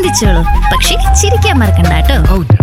ചിരിച്ചോളൂ പക്ഷെ ചിരിക്കാൻ മറക്കണ്ട കേട്ടോ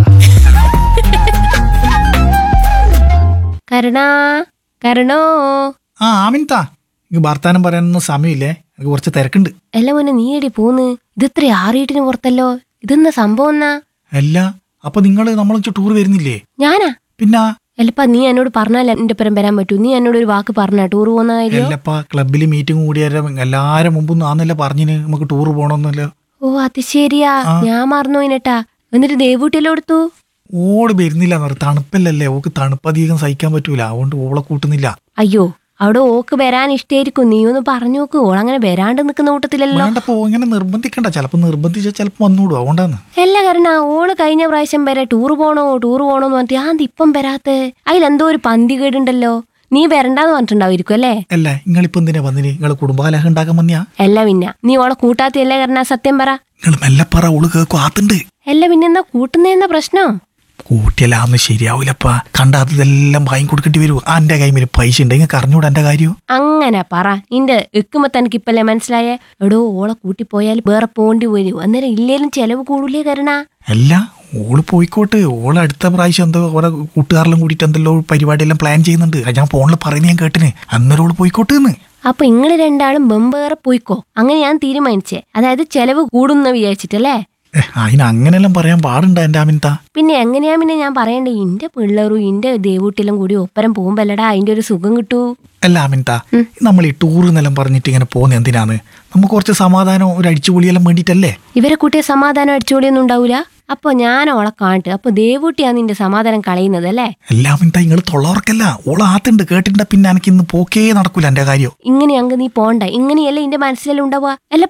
കരുണാ കരുണോ ആ ആമിൻതാ എനിക്ക് വർത്താനം പറയാനൊന്നും സമയമില്ലേ എനിക്ക് കുറച്ച് തിരക്കുണ്ട് എല്ലാം മുന്നേ നീ എടി പോന്ന് ഇതിത്ര ആറീട്ടിന് പുറത്തല്ലോ ഇതെന്നാ സംഭവം എന്നാ അല്ല അപ്പൊ നിങ്ങൾ നമ്മൾ ടൂർ വരുന്നില്ലേ ഞാനാ പിന്നെ എല്ലപ്പാ നീ എന്നോട് പറഞ്ഞാൽ എന്റെ പുറം വരാൻ പറ്റൂ നീ എന്നോട് ഒരു വാക്ക് പറഞ്ഞ ടൂർ പോകുന്ന കാര്യം എല്ലപ്പാ ക്ലബിൽ മീറ്റിംഗ് കൂടിയാലും എല്ലാരും മുമ്പൊന്നും ആന്നല്ല പറഞ്ഞിന് നമുക്ക് ടൂർ പോകണമെന്നല്ലോ ഓ അത് ശരിയാ ഞാൻ മറന്നു പോയിനട്ടാ എന്നിട്ട് ദേവൂട്ടിയെല്ലാം എടുത്തു ഓട് വരുന്നില്ല എന്ന് പറയും തണുപ്പല്ലല്ലേ ഓക്ക് തണുപ്പ് അധികം സഹിക്കാൻ പറ്റൂല അതുകൊണ്ട് ഓളെ കൂട്ടുന്നില്ല അയ്യോ അവിടെ ഓക്ക് വരാൻ ഇഷ്ടായിരിക്കും നീ ഒന്ന് പറഞ്ഞു നോക്ക് ഓളങ്ങനെ വരാണ്ട് നിൽക്കുന്ന കൂട്ടത്തിലല്ലോ വേണ്ടപ്പോ ഇങ്ങനെ നിർബന്ധിക്കണ്ട ചിലപ്പോ നിർബന്ധിച്ചാൽ ചിലപ്പോ വന്നൂടും അതുകൊണ്ടാന്ന് അല്ല കാരണം ഓള് കഴിഞ്ഞ പ്രാവശ്യം വരെ ടൂർ പോണോ ടൂർ പോണോ എന്ന് പറഞ്ഞിട്ട് ഞാൻ ഇപ്പം വരാത്തെ അതിലെന്തോ ഒരു പന്തി കേടുണ്ടല്ലോ നീ വരണ്ടാന്ന് പറഞ്ഞിട്ടുണ്ടാവുമായിരിക്കും അല്ലേ അല്ല നിങ്ങളിപ്പോ എന്തിനാ വന്നിന് നിങ്ങൾ കുടുംബകലഹം ഉണ്ടാക്കാൻ വന്നിയാ അല്ല പിന്നെ നീ ഓളെ കൂട്ടാത്തിയല്ലേ കരണ സത്യം പറ നിങ്ങൾ മെല്ലെ പറ ഓള് കേൾക്കും ആത്തുണ്ട് അല്ല പിന്നെന്താ കൂട്ടുന്നതെന്ന പ്രശ്നം കൂട്ടിയല്ലാന്ന് ശരിയാവൂലപ്പാ കണ്ടാത്തതെല്ലാം വാങ്ങി കൊടുക്കേണ്ടി വരൂ ആ എന്റെ കൈമിൽ പൈസ ഉണ്ട് നിങ്ങൾക്ക് അറിഞ്ഞൂടാ എന്റെ കാര്യം അങ്ങനെ പറ നിന്റെ എക്കുമ്പോ തനിക്ക് ഇപ്പല്ലേ മനസ്സിലായേ എടോ ഓളെ കൂട്ടിപ്പോയാൽ വേറെ പോണ്ടി വരൂ അന്നേരം ഇല്ലേലും ചെലവ് കൂടൂലേ കരണ അല്ല ഓള് പോയിക്കോട്ട് ഓള് അടുത്ത പ്രാവശ്യം എന്തോ ഓരോ കൂട്ടുകാരെല്ലാം കൂടിയിട്ട് എന്തെല്ലോ പരിപാടിയെല്ലാം പ്ലാൻ ചെയ്യുന്നുണ്ട് അത് ഞാൻ ഫോണിൽ പറയുന്നത് ഞാൻ കേട്ടിന് അന്നേരം ഓള് പോയിക്കോട്ട് എന്ന് അപ്പൊ ഇങ്ങള് രണ്ടാളും ബെമ്പേറെ പോയിക്കോ അങ്ങനെ ഞാൻ തീരുമാനിച്ചേ അതായത് ചെലവ് കൂടുന്ന വിചാരിച്ചിട്ടല്ലേ ഏ, അതിന് അങ്ങനെല്ലാം പറയാൻ പാടുണ്ട എന്റെ അമിൻത പിന്നെ എങ്ങനെയാ പിന്നെ ഞാൻ പറയണ്ടേ ഇന്റെ പിള്ളേരും ഇന്റെ ദേവൂട്ടിലും കൂടി ഒപ്പരം പോകുമ്പല്ലടാ അതിന്റെ ഒരു സുഖം കിട്ടൂ അല്ല അമിൻത നമ്മൾ ഈ ടൂർ എന്നെല്ലാം പറഞ്ഞിട്ട് ഇങ്ങനെ പോകുന്ന എന്തിനാണ് നമുക്ക് കുറച്ച് സമാധാനം ഒരു അടിച്ചുപൊളിയെല്ലാം വേണ്ടിയിട്ടല്ലേ ഇവരെ കൂട്ടിയ സമാധാനം അടിച്ചുപൊളിയൊന്നും ഉണ്ടാവൂല അപ്പൊ ഞാൻ ഓളെ കാണിട്ട് അപ്പൊ ദേവൂട്ടിയാ നിന്റെ സമാധാനം കളയുന്നത് അല്ലേ അല്ല അമിൻത നിങ്ങൾ തൊള്ളവർക്കല്ല ഓള് ആത്തുണ്ട് കേട്ടിട്ടുണ്ട പിന്നെ എനിക്ക് ഇന്ന് പോക്കേ നടക്കൂല എന്റെ കാര്യം ഇങ്ങനെ അങ്ങ് നീ പോണ്ട ഇങ്ങനെയല്ലേ ഇന്റെ മനസ്സിലെല്ലാം ഉണ്ടാവുക അല്ല